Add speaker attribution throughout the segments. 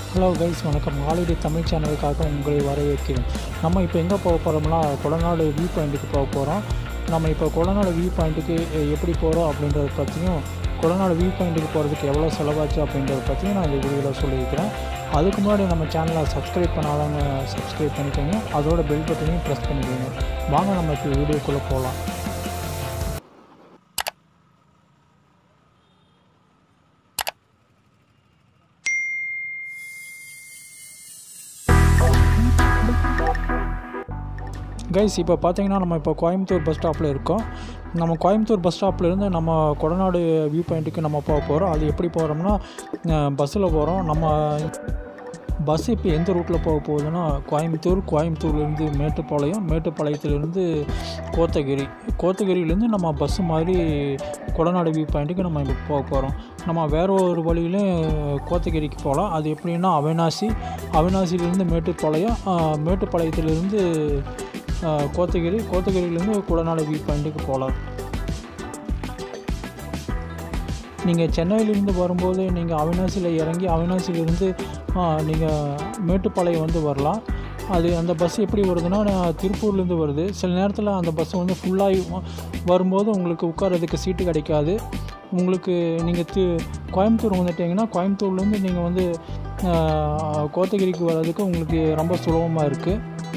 Speaker 1: hello guys வணக்கம் holiday Tamil சேனலுக்காக உங்களை வரவேற்கிறேன் நம்ம இப்போ எங்கே போக போகிறோம்னா கொடநாடு வியூ பாயிண்ட்டுக்கு போக போகிறோம் நம்ம இப்போ கொடநாடு வியூ பாயிண்ட்டுக்கு எப்படி போகிறோம் அப்படின்றத பற்றியும் கொடநாடு வியூ பாயிண்ட்டுக்கு போகிறதுக்கு எவ்வளோ செலவாச்சு அப்படின்றத பற்றியும் நான் இந்த வீடியோவில் சொல்லியிருக்கிறேன் அதுக்கு முன்னாடி நம்ம சேனலை சப்ஸ்கிரைப் பண்ணாதவங்க சப்ஸ்கிரைப் பண்ணிக்கோங்க அதோட பெல் பட்டனையும் ப்ரெஸ் பண்ணிக்கோங்க வாங்க நம்ம இப்போ வீடியோக்குள்ளே போகலாம் கைஸ் இப்போ பார்த்தீங்கன்னா நம்ம இப்போ கோயம்புத்தூர் பஸ் ஸ்டாப்பில் இருக்கோம் நம்ம கோயம்புத்தூர் பஸ் ஸ்டாப்லேருந்து நம்ம கொடநாடு வியூ பாயிண்ட்டுக்கு நம்ம போக போகிறோம் அது எப்படி போகிறோம்னா பஸ்ஸில் போகிறோம் நம்ம பஸ் இப்போ எந்த ரூட்டில் போக போகுதுன்னா கோயம்புத்தூர் கோயம்புத்தூர்லேருந்து மேட்டுப்பாளையம் மேட்டுப்பாளையத்துலேருந்து கோத்தகிரி கோத்தகிரியிலேருந்து நம்ம பஸ்ஸு மாதிரி கொடநாடு வியூ பாயிண்ட்டுக்கு நம்ம இப்போ போக போகிறோம் நம்ம வேறு ஒரு வழியிலும் கோத்தகிரிக்கு போகலாம் அது எப்படின்னா அவினாசி அவினாசியிலேருந்து மேட்டுப்பாளையம் மேட்டுப்பாளையத்துலேருந்து கோத்தகிரி கோத்தகிரியிலேருந்து குடநாடு வியூ பாயிண்ட்டுக்கு போகலாம் நீங்கள் சென்னையிலேருந்து வரும்போது நீங்கள் அவினாசியில் இறங்கி அவினாசியிலேருந்து நீங்கள் மேட்டுப்பாளையம் வந்து வரலாம் அது அந்த பஸ் எப்படி வருதுன்னா திருப்பூர்லேருந்து வருது சில நேரத்தில் அந்த பஸ் வந்து ஃபுல்லாகி வரும்போது உங்களுக்கு உட்காரதுக்கு சீட்டு கிடைக்காது உங்களுக்கு நீங்கள் தி கோயம்புத்தூர் வந்துட்டிங்கன்னா கோயம்புத்தூர்லேருந்து நீங்கள் வந்து கோத்தகிரிக்கு வர்றதுக்கு உங்களுக்கு ரொம்ப சுலபமாக இருக்குது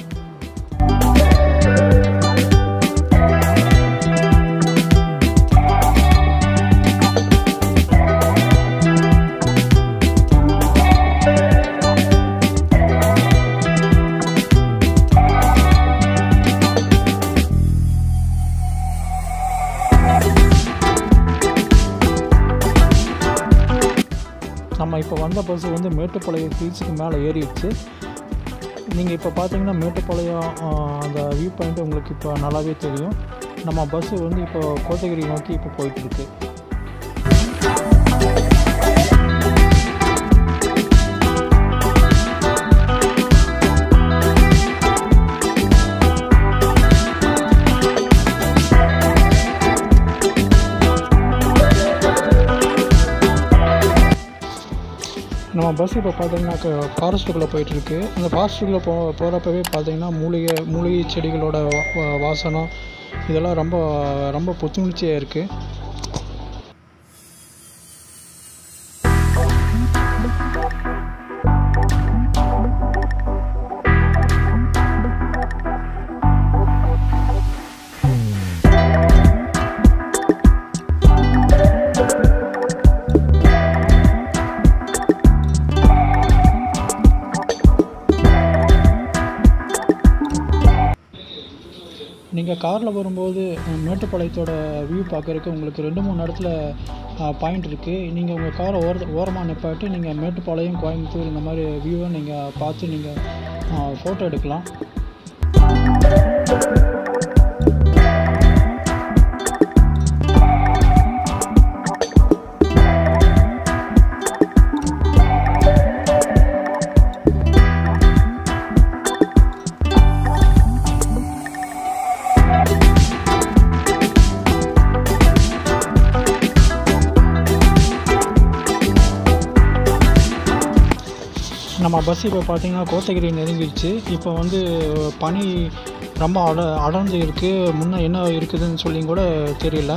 Speaker 1: நம்ம இப்போ வந்த பஸ் வந்து மேட்டுப்பாளையம் ஹில்ஸுக்கு மேலே ஏறிடுச்சு நீங்கள் இப்போ பார்த்தீங்கன்னா மேட்டுப்பாளையம் அந்த வியூ பாயிண்ட் உங்களுக்கு இப்போ நல்லாவே தெரியும் நம்ம பஸ்ஸு வந்து இப்போ கோத்தகிரி நோக்கி இப்போ போயிட்டுருக்கு நம்ம பஸ் இப்போ பார்த்தீங்கன்னா ஃபாரஸ்ட்டுக்குள்ளே போயிட்டுருக்கு அந்த ஃபாரஸ்ட்டுக்குள்ளே போ போகிறப்பவே பார்த்தீங்கன்னா மூலிகை மூலிகை செடிகளோட வாசனம் இதெல்லாம் ரொம்ப ரொம்ப புத்துணர்ச்சியாக இருக்குது நீங்கள் காரில் வரும்போது மேட்டுப்பாளையத்தோட வியூ பார்க்குறதுக்கு உங்களுக்கு ரெண்டு மூணு இடத்துல பாயிண்ட் இருக்குது நீங்கள் உங்கள் காரை ஓர ஓரமாக நிப்பாட்டி நீங்கள் மேட்டுப்பாளையம் கோயம்புத்தூர் இந்த மாதிரி வியூவை நீங்கள் பார்த்து நீங்கள் ஃபோட்டோ எடுக்கலாம் நம்ம பஸ் இப்போ பார்த்தீங்கன்னா கோத்தகிரி நெருங்கிடுச்சு இப்போ வந்து பனி ரொம்ப அட அடர்ந்து இருக்குது முன்னே என்ன இருக்குதுன்னு சொல்லி கூட தெரியல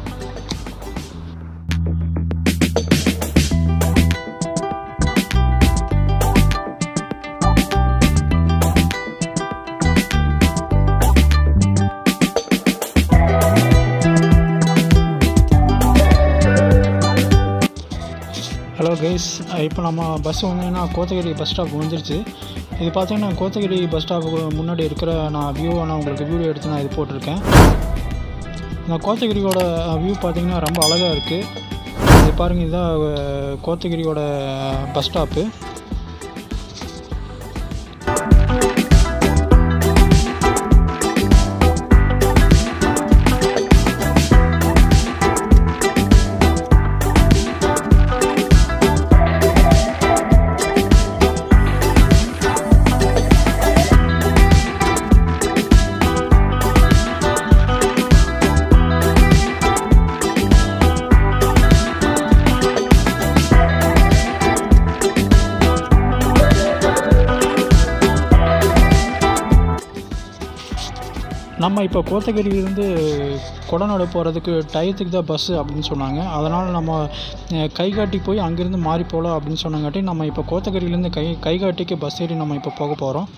Speaker 1: ஹலோ கைஸ் இப்போ நம்ம பஸ் வந்தீங்கன்னா கோத்தகிரி பஸ் ஸ்டாப் வந்துருச்சு இது பார்த்தீங்கன்னா கோத்தகிரி பஸ் ஸ்டாப்புக்கு முன்னாடி இருக்கிற நான் வியூவை நான் உங்களுக்கு வீடியோ எடுத்து நான் இது போட்டிருக்கேன் இந்த கோத்தகிரியோட வியூ பார்த்தீங்கன்னா ரொம்ப அழகாக இருக்குது இது பாருங்கள் இதுதான் கோத்தகிரியோட பஸ் ஸ்டாப்பு நம்ம இப்போ கோத்தகிரியிலேருந்து கொடநாடு போகிறதுக்கு டயத்துக்கு தான் பஸ்ஸு அப்படின்னு சொன்னாங்க அதனால் நம்ம அஹ், கைகாட்டி போய் அங்கேருந்து மாறி போகலாம் அப்படின்னு சொன்னங்காட்டி நம்ம இப்போ கோத்தகிரியிலேருந்து கை கைகாட்டிக்கு பஸ் ஏறி நம்ம இப்போ போக போகிறோம்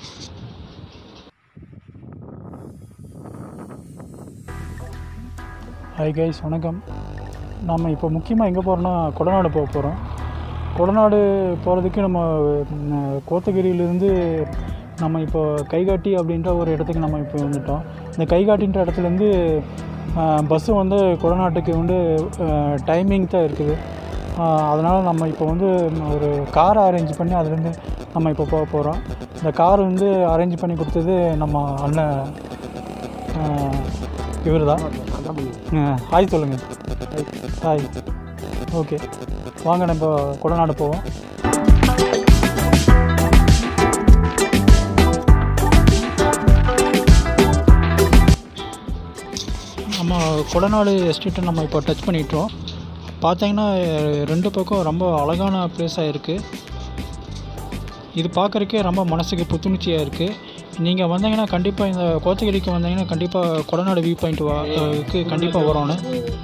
Speaker 1: ஹாய் கைஸ் வணக்கம் நம்ம இப்போ முக்கியமாக எங்கே போகிறோன்னா கொடநாடு போக போகிறோம் கொடநாடு போகிறதுக்கு நம்ம ம், கோத்தகிரியிலேருந்து நம்ம இப்போ கைகாட்டி அப்படின்ற ஒரு இடத்துக்கு நம்ம இப்போ வந்துட்டோம் இந்த கைகாட்டின்ற இடத்துலேருந்து பஸ்ஸு வந்து கொடநாட்டுக்கு வந்து டைமிங் தான் இருக்குது அதனால் நம்ம இப்போ வந்து ஒரு காரை அரேஞ்ச் பண்ணி அதுலேருந்து நம்ம இப்போ போக போகிறோம் இந்த கார் வந்து அரேஞ்ச் பண்ணி கொடுத்தது நம்ம அண்ணன் இவர் தான் ஹாய் சொல்லுங்கள் ஹாய் ஓகே வாங்க நம்ம கொடநாடு போவோம் நம்ம கொடநாடு எஸ்டேட்டை நம்ம இப்போ டச் பண்ணிட்டோம் பார்த்தீங்கன்னா ரெண்டு பக்கம் ரொம்ப அழகான பிளேஸாக இருக்குது இது பார்க்குறக்கே ரொம்ப மனசுக்கு புத்துணர்ச்சியாக இருக்குது நீங்கள் வந்தீங்கன்னா கண்டிப்பாக இந்த கோத்தகிரிக்கு வந்தீங்கன்னா கண்டிப்பாக கொடநாடு வியூ பாயிண்ட் வா க்கு கண்டிப்பாக வரணும்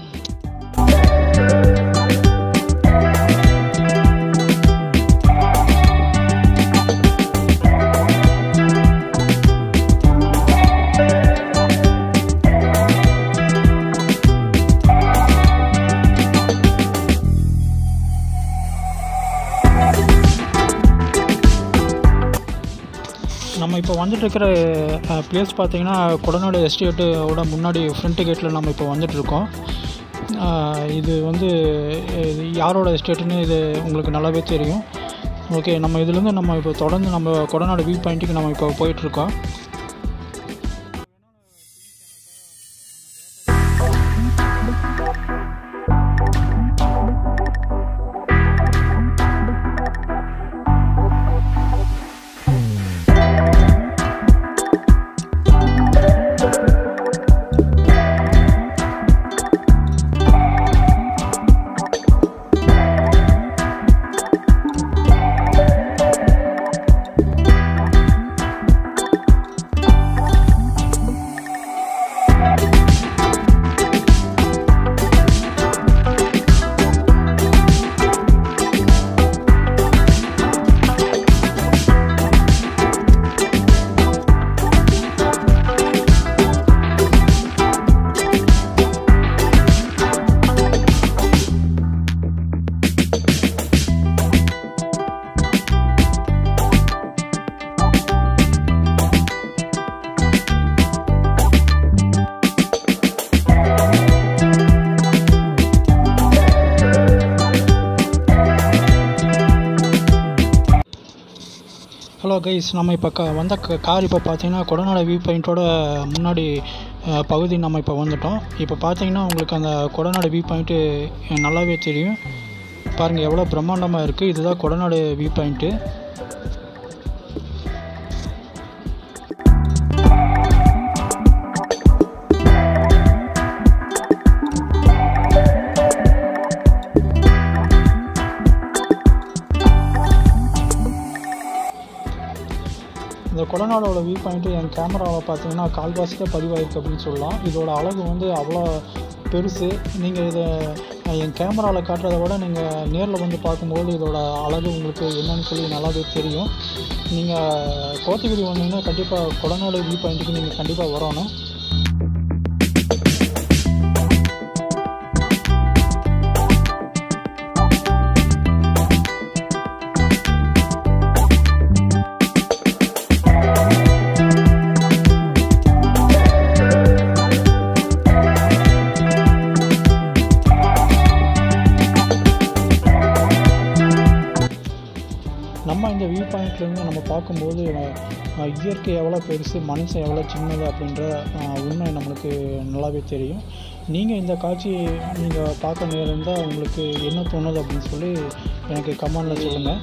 Speaker 1: நம்ம இப்போ வந்துட்டு இருக்கிற பிளேஸ் பார்த்தீங்கன்னா கொடநாடு எஸ்டேட்டோட முன்னாடி ஃப்ரண்ட் கேட்டில் நம்ம இப்போ வந்துட்டு இருக்கோம் அஹ் இது வந்து இது யாரோட எஸ்டேட்டுன்னு இது உங்களுக்கு நல்லாவே தெரியும் ஓகே நம்ம இதுலேருந்து நம்ம இப்போ தொடர்ந்து நம்ம கொடநாடு வியூ பாயிண்ட்டுக்கு நம்ம இப்போ போயிட்டுருக்கோம் ஹலோ கைஸ் நம்ம இப்போ க வந்த க கார் இப்போ பார்த்தீங்கன்னா கொடநாடு வியூ பாயிண்ட்டோட முன்னாடி அஹ், பகுதி நம்ம இப்போ வந்துட்டோம் இப்போ பார்த்தீங்கன்னா உங்களுக்கு அந்த கொடநாடு வியூ பாயிண்ட்டு நல்லாவே தெரியும் பாருங்கள் எவ்வளோ பிரம்மாண்டமாக இருக்குது இதுதான் கொடநாடு வியூ பாயிண்ட்டு இந்த கொடநாடோட வியூ பாயிண்ட்டு என் கேமராவில் பார்த்தீங்கன்னா கால்வாசியாக பதிவாயிருக்கு அப்படின்னு சொல்லலாம் இதோட அழகு வந்து அவ்வளோ பெருசு நீங்கள் இதை என் கேமராவில் காட்டுறதை விட நீங்கள் நேரில் வந்து பார்க்கும்போது இதோட அழகு உங்களுக்கு என்னன்னு சொல்லி நல்லாவே தெரியும் நீங்கள் கோத்தகிரி வந்தீங்கன்னா கண்டிப்பாக கொடநாடு வியூ பாயிண்ட்டுக்கு நீங்கள் கண்டிப்பாக வரணும் நம்ம இந்த வியூ பாயிண்ட்லேருந்து நம்ம பார்க்கும்போது அஹ், இயற்கை எவ்வளோ பெருசு மனுஷன் எவ்வளோ சின்னது அப்படின்ற அஹ், உண்மை நம்மளுக்கு நல்லாவே தெரியும் நீங்கள் இந்த காட்சி நீங்கள் பார்க்க நேர்ந்தால் உங்களுக்கு என்ன தோணுது அப்படின்னு சொல்லி எனக்கு கமெண்டில் சொல்லுங்கள்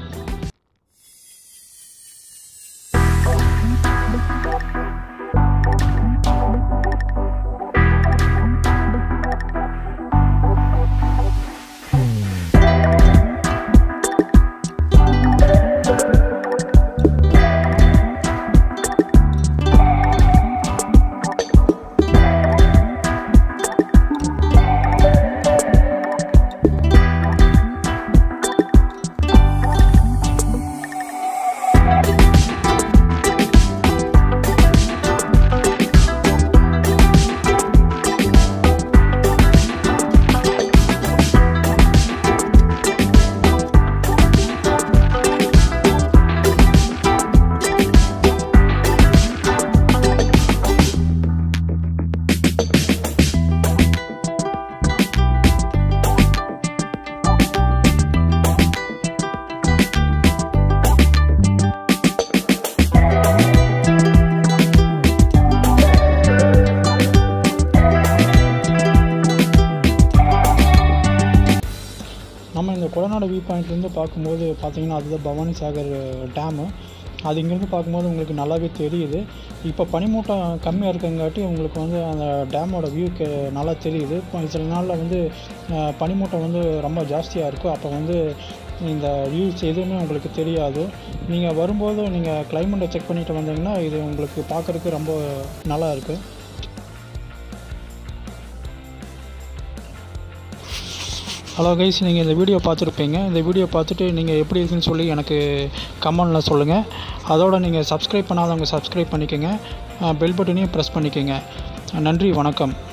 Speaker 1: கொடநாடு வியூ பாயிண்ட்லேருந்து பார்க்கும்போது பார்த்தீங்கன்னா அதுதான் பவானி சாகர் டேமு அது இங்கேருந்து பார்க்கும்போது உங்களுக்கு நல்லாவே தெரியுது இப்போ பனிமூட்டம் கம்மியாக இருக்கங்காட்டி உங்களுக்கு வந்து அந்த டேமோட வியூ நல்லா தெரியுது இப்போ சில நாளில் வந்து அஹ், பனிமூட்டம் வந்து ரொம்ப ஜாஸ்தியாக இருக்கும் அப்போ வந்து இந்த வியூஸ் எதுவுமே உங்களுக்கு தெரியாது நீங்கள் வரும்போது நீங்கள் கிளைமேட்டை செக் பண்ணிட்டு வந்தீங்கன்னா இது உங்களுக்கு பார்க்குறதுக்கு ரொம்ப நல்லா இருக்குது ஹலோ கைஸ் நீங்கள் இந்த வீடியோ பார்த்துருப்பீங்க இந்த வீடியோ பார்த்துட்டு நீங்கள் எப்படி இருக்குன்னு சொல்லி எனக்கு கமெண்டில் சொல்லுங்கள் அதோட நீங்கள் சப்ஸ்கிரைப் பண்ணாதவங்க சப்ஸ்கிரைப் பண்ணிக்கோங்க பெல் பட்டனையும் ப்ரெஸ் பண்ணிக்கோங்க நன்றி வணக்கம்